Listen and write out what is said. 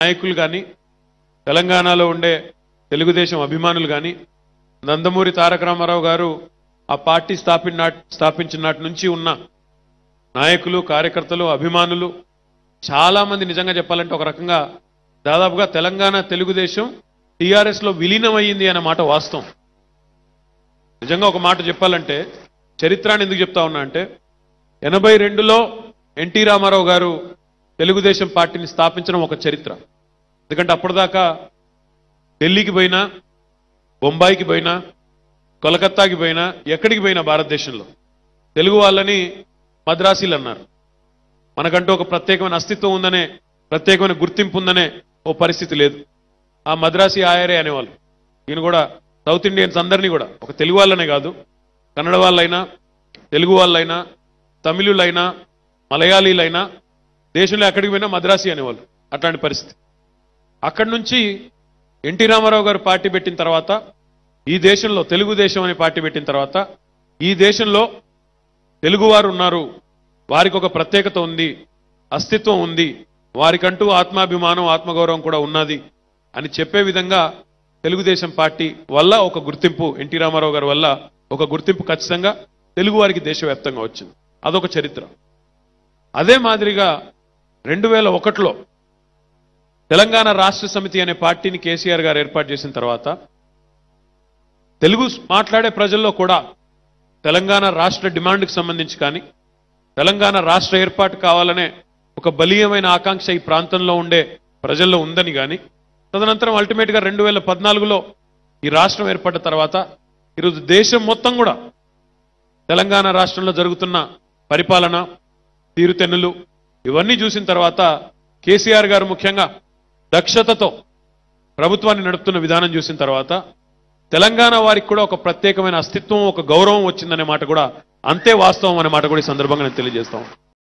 నాయకులు కానీ తెలంగాణలో ఉండే తెలుగుదేశం అభిమానులు కానీ నందమూరి తారక రామారావు గారు ఆ పార్టీ స్థాపిన స్థాపించిన నాటి నుంచి ఉన్న నాయకులు కార్యకర్తలు అభిమానులు చాలా మంది నిజంగా చెప్పాలంటే ఒక రకంగా దాదాపుగా తెలంగాణ తెలుగుదేశం టీఆర్ఎస్ లో విలీనమయ్యింది అనే మాట వాస్తవం నిజంగా ఒక మాట చెప్పాలంటే చరిత్రాన్ని ఎందుకు చెప్తా ఉన్నా అంటే ఎనభై రెండులో ఎన్టీ రామారావు గారు తెలుగుదేశం పార్టీని స్థాపించడం ఒక చరిత్ర ఎందుకంటే అప్పటిదాకా ఢిల్లీకి పోయినా బొంబాయికి పోయినా కోలకత్తాకి పోయినా ఎక్కడికి పోయినా భారతదేశంలో తెలుగు వాళ్ళని మద్రాసీలు అన్నారు మనకంటూ ఒక ప్రత్యేకమైన అస్తిత్వం ఉందనే ప్రత్యేకమైన గుర్తింపు ఉందనే ఓ పరిస్థితి లేదు ఆ మద్రాసి ఆయరే అనేవాళ్ళు ఈయన కూడా సౌత్ ఇండియన్స్ అందరినీ కూడా ఒక తెలుగు వాళ్ళనే కాదు కన్నడ వాళ్ళైనా తెలుగు వాళ్ళైనా తమిళులైనా మలయాళీలైనా దేశంలో ఎక్కడికి పోయినా మద్రాసి అనేవాళ్ళు అట్లాంటి పరిస్థితి అక్కడి నుంచి ఎన్టీ రామారావు గారు పార్టీ పెట్టిన తర్వాత ఈ దేశంలో తెలుగుదేశం అనే పార్టీ పెట్టిన తర్వాత ఈ దేశంలో తెలుగువారు ఉన్నారు వారికి ఒక ప్రత్యేకత ఉంది అస్తిత్వం ఉంది వారికంటూ ఆత్మాభిమానం ఆత్మగౌరవం కూడా ఉన్నది అని చెప్పే విధంగా తెలుగుదేశం పార్టీ వల్ల ఒక గుర్తింపు ఎన్టీ రామారావు గారి వల్ల ఒక గుర్తింపు ఖచ్చితంగా తెలుగు వారికి దేశవ్యాప్తంగా వచ్చింది అదొక చరిత్ర అదే మాదిరిగా రెండు వేల ఒకటిలో తెలంగాణ రాష్ట్ర సమితి అనే పార్టీని కేసీఆర్ గారు ఏర్పాటు చేసిన తర్వాత తెలుగు మాట్లాడే ప్రజల్లో కూడా తెలంగాణ రాష్ట్ర డిమాండ్కి సంబంధించి కానీ తెలంగాణ రాష్ట్ర ఏర్పాటు కావాలనే ఒక బలీయమైన ఆకాంక్ష ఈ ప్రాంతంలో ఉండే ప్రజల్లో ఉందని కానీ తదనంతరం అల్టిమేట్ గా రెండు వేల పద్నాలుగులో ఈ రాష్ట్రం ఏర్పడ్డ తర్వాత ఈరోజు దేశం మొత్తం కూడా తెలంగాణ రాష్ట్రంలో జరుగుతున్న పరిపాలన తీరుతెన్నులు ఇవన్నీ చూసిన తర్వాత కేసీఆర్ గారు ముఖ్యంగా దక్షతతో ప్రభుత్వాన్ని నడుపుతున్న విధానం చూసిన తర్వాత తెలంగాణ వారికి కూడా ఒక ప్రత్యేకమైన అస్తిత్వం ఒక గౌరవం వచ్చిందనే మాట కూడా అంతే వాస్తవం అనే మాట కూడా ఈ సందర్భంగా నేను తెలియజేస్తాం